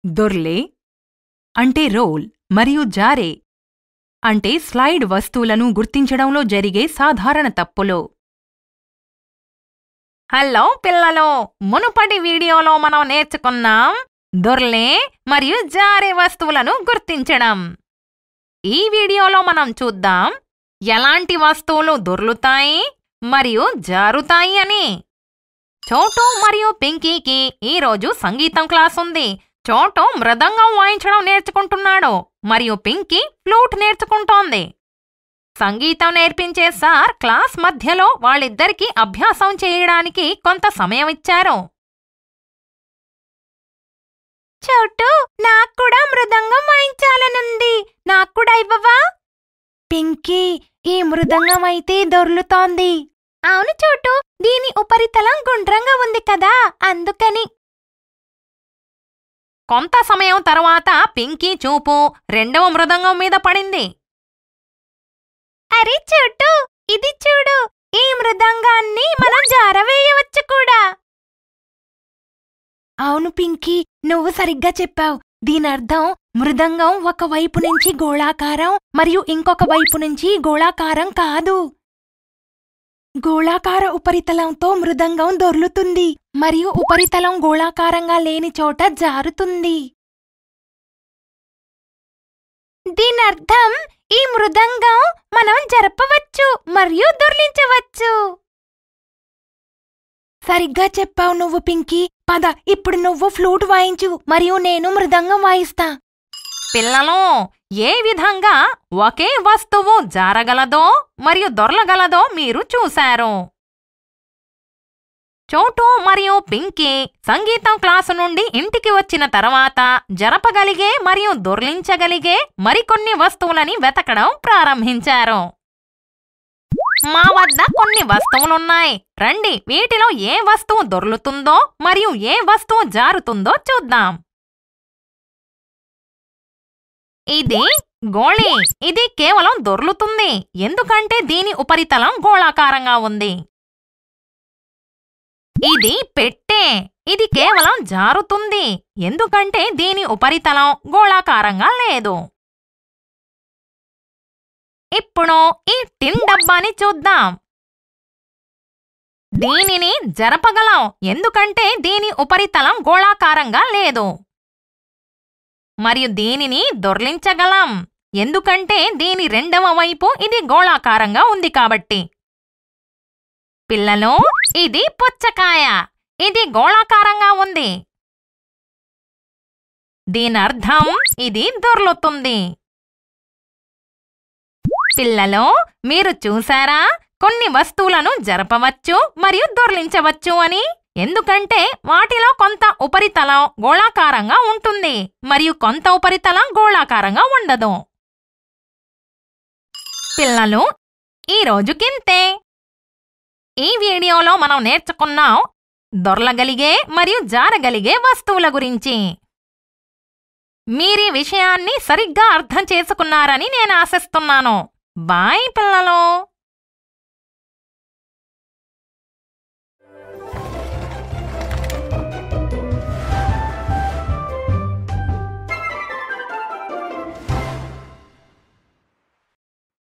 దొర్లే అంటే రోల్ మరియు జారే అంటే స్లైడ్ వస్తువులను గుర్తించడంలో జరిగే సాధారణ తప్పులు హలో పిల్లలు మునుపటి వీడియోలో మనం నేర్చుకున్నాం దొర్లే మరియు జారే వస్తువులను గుర్తించడం ఈ వీడియోలో మనం చూద్దాం ఎలాంటి వస్తువులు దొర్లుతాయి మరియు జారుతాయి అని చోటు మరియు పింకీకి ఈరోజు సంగీతం క్లాస్ ఉంది చోటు మృదంగం వాయించడం నేర్చుకుంటున్నాడు మరియు పింకీ ఫ్లూట్ నేర్చుకుంటోంది సంగీతం నేర్పించే సార్ క్లాస్ మధ్యలో వాళ్ళిద్దరికీ అభ్యాసం చేయడానికి కొంత సమయం ఇచ్చారు చోటు నాకు కూడా మృదంగం వాయించాలనుంది నాకు కూడా ఇవ్వవా పింకీ ఈ మృదంగం అయితే దొర్లుతోంది అవును చోటు దీని ఉపరితలం గుండ్రంగా ఉంది కదా అందుకని కొంత సమయం తర్వాత పింకీ చూపు రెండవ మృదంగం మీద పడింది అరే చోటు ఇది చూడు ఈ మృదంగాన్ని మనం జారవేయవచ్చు కూడా అవును పింకీ నువ్వు సరిగ్గా చెప్పావు దీనర్థం మృదంగం ఒక వైపు నుంచి గోళాకారం మరియు ఇంకొక వైపు నుంచి గోళాకారం కాదు గోళాకార ఉపరితలంతో మృదంగం దొర్లుతుంది మరియు ఉపరితలం గోళాకారంగా లేని చోట జారుతుంది దీనర్థం ఈ మృదంగం మనం జరపవచ్చు మరియు దొర్లించవచ్చు సరిగ్గా చెప్పావు నువ్వు పింకీ పద ఇప్పుడు నువ్వు ఫ్లూట్ వాయించు మరియు నేను మృదంగం వాయిస్తా పిల్లలు ఏ విధంగా ఒకే వస్తువు జారగలదో మరియు దొర్లగలదో మీరు చూశారు చోటు మరియు పింకీ సంగీతం క్లాసు నుండి ఇంటికి వచ్చిన తర్వాత జరపగలిగే మరియు దొర్లించగలిగే మరికొన్ని వస్తువులని వెతకడం ప్రారంభించారు మా వద్ద కొన్ని వస్తువులున్నాయి రండి వీటిలో ఏ వస్తువు దొర్లుతుందో మరియు ఏ వస్తువు జారుతుందో చూద్దాం ఇది గోళీ ఇది కేవలం దొర్లుతుంది ఎందుకంటే దీని ఉపరితలం గోళాకారంగా ఉంది ఇది పెట్టే ఇది కేవలం జారుతుంది ఎందుకంటే దీని ఉపరితలం గోళాకారంగా లేదు ఇప్పుడు ఈ టిన్ డబ్బాని చూద్దాం దీనిని జరపగలం ఎందుకంటే దీని ఉపరితలం గోళాకారంగా లేదు మరియు దీనిని దొర్లించగలం ఎందుకంటే దీని రెండవ వైపు ఇది గోళాకారంగా ఉంది కాబట్టి పిల్లలు ఇది పుచ్చకాయ ఇది గోళాకారంగా ఉంది దీనర్థం ఇది దొర్లుతుంది పిల్లలు మీరు చూసారా కొన్ని వస్తువులను జరపవచ్చు మరియు దొర్లించవచ్చు అని ఎందుకంటే వాటిలో కొంత ఉపరితలం గోళాకారంగా ఉంటుంది మరియు కొంత ఉపరితలం గోళాకారంగా ఉండదు పిల్లలు ఈ రోజుకింతే ఈ వీడియోలో మనం నేర్చుకున్నాం దొర్లగలిగే మరియు జారగలిగే వస్తువుల గురించి మీరీ విషయాన్ని సరిగ్గా అర్థం చేసుకున్నారని నేను ఆశిస్తున్నాను బాయ్ పిల్లలు